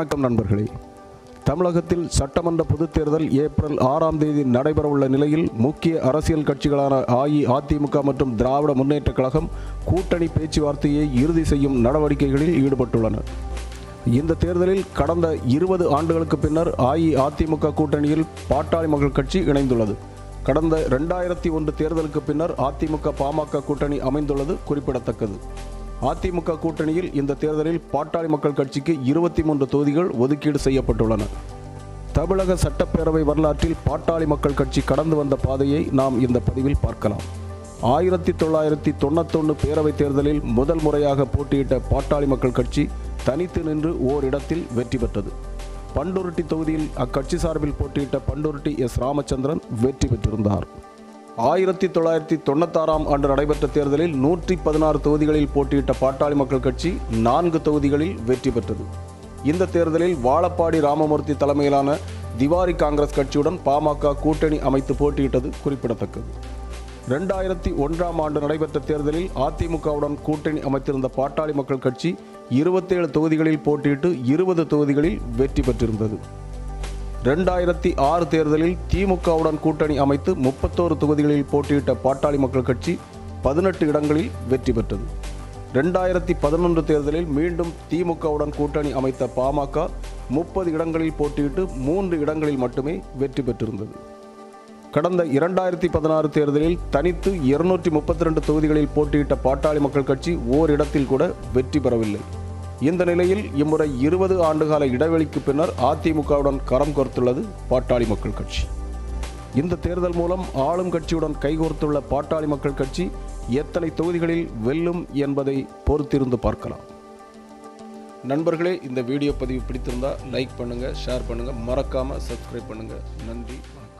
வணக்கம் நண்பர்களே தமிழகத்தில் சட்டமன்ற பொதுத் தேர்தல் ஏப்ரல் ஆறாம் தேதி நடைபெறவுள்ள நிலையில் முக்கிய அரசியல் கட்சிகளான அஇஅதிமுக மற்றும் திராவிட முன்னேற்றக் கழகம் கூட்டணி பேச்சுவார்த்தையை இறுதி செய்யும் நடவடிக்கைகளில் ஈடுபட்டுள்ளன இந்த தேர்தலில் கடந்த இருபது ஆண்டுகளுக்கு பின்னர் அஇஅதிமுக கூட்டணியில் பாட்டாளி மக்கள் கட்சி இணைந்துள்ளது கடந்த ரெண்டாயிரத்தி ஒன்று தேர்தலுக்கு பின்னர் அதிமுக பாமக கூட்டணி அமைந்துள்ளது குறிப்பிடத்தக்கது அதிமுக கூட்டணியில் இந்த தேர்தலில் பாட்டாளி மக்கள் கட்சிக்கு இருபத்தி மூன்று தொகுதிகள் ஒதுக்கீடு செய்யப்பட்டுள்ளன தமிழக சட்டப்பேரவை வரலாற்றில் பாட்டாளி மக்கள் கட்சி கடந்து வந்த பாதையை நாம் இந்த பதிவில் பார்க்கலாம் ஆயிரத்தி தொள்ளாயிரத்தி தொண்ணூத்தொன்று பேரவைத் தேர்தலில் முதல் முறையாக போட்டியிட்ட பாட்டாளி மக்கள் கட்சி தனித்து நின்று ஓரிடத்தில் வெற்றி பெற்றது பண்டுருட்டி தொகுதியில் அக்கட்சி சார்பில் போட்டியிட்ட பண்டுருட்டி எஸ் ராமச்சந்திரன் வெற்றி பெற்றிருந்தார் ஆயிரத்தி தொள்ளாயிரத்தி தொண்ணூத்தாறாம் ஆண்டு நடைபெற்ற தேர்தலில் நூற்றி பதினாறு தொகுதிகளில் போட்டியிட்ட பாட்டாளி மக்கள் கட்சி நான்கு தொகுதிகளில் வெற்றி பெற்றது இந்த தேர்தலில் வாழப்பாடி ராமமூர்த்தி தலைமையிலான திவாரி காங்கிரஸ் கட்சியுடன் பாமக கூட்டணி அமைத்து போட்டியிட்டது குறிப்பிடத்தக்கது ரெண்டாயிரத்தி ஒன்றாம் ஆண்டு நடைபெற்ற தேர்தலில் அதிமுகவுடன் கூட்டணி அமைத்திருந்த பாட்டாளி மக்கள் கட்சி இருபத்தேழு தொகுதிகளில் போட்டியிட்டு இருபது தொகுதிகளில் வெற்றி பெற்றிருந்தது ரெண்டாயிரத்தி ஆறு தேர்தலில் திமுகவுடன் கூட்டணி அமைத்து முப்பத்தோரு தொகுதிகளில் போட்டியிட்ட பாட்டாளி மக்கள் கட்சி பதினெட்டு இடங்களில் வெற்றி பெற்றது ரெண்டாயிரத்தி பதினொன்று தேர்தலில் மீண்டும் திமுகவுடன் கூட்டணி அமைத்த பாமக முப்பது இடங்களில் போட்டியிட்டு மூன்று இடங்களில் மட்டுமே வெற்றி பெற்றிருந்தது கடந்த இரண்டாயிரத்தி பதினாறு தேர்தலில் தனித்து இருநூற்றி முப்பத்தி ரெண்டு தொகுதிகளில் போட்டியிட்ட பாட்டாளி மக்கள் கட்சி ஓரிடத்தில் கூட வெற்றி பெறவில்லை இந்த நிலையில் இம்முறை இருபது ஆண்டுகால இடைவெளிக்கு பின்னர் அதிமுகவுடன் கரம் கோர்த்துள்ளது பாட்டாளி மக்கள் கட்சி இந்த தேர்தல் மூலம் ஆளும் கட்சியுடன் கைகோர்த்துள்ள பாட்டாளி மக்கள் கட்சி எத்தனை தொகுதிகளில் வெல்லும் என்பதை பொறுத்திருந்து பார்க்கலாம் நண்பர்களே இந்த வீடியோ பதிவு பிடித்திருந்தா லைக் பண்ணுங்க ஷேர் பண்ணுங்க மறக்காம சப்ஸ்கிரைப் பண்ணுங்க நன்றி வணக்கம்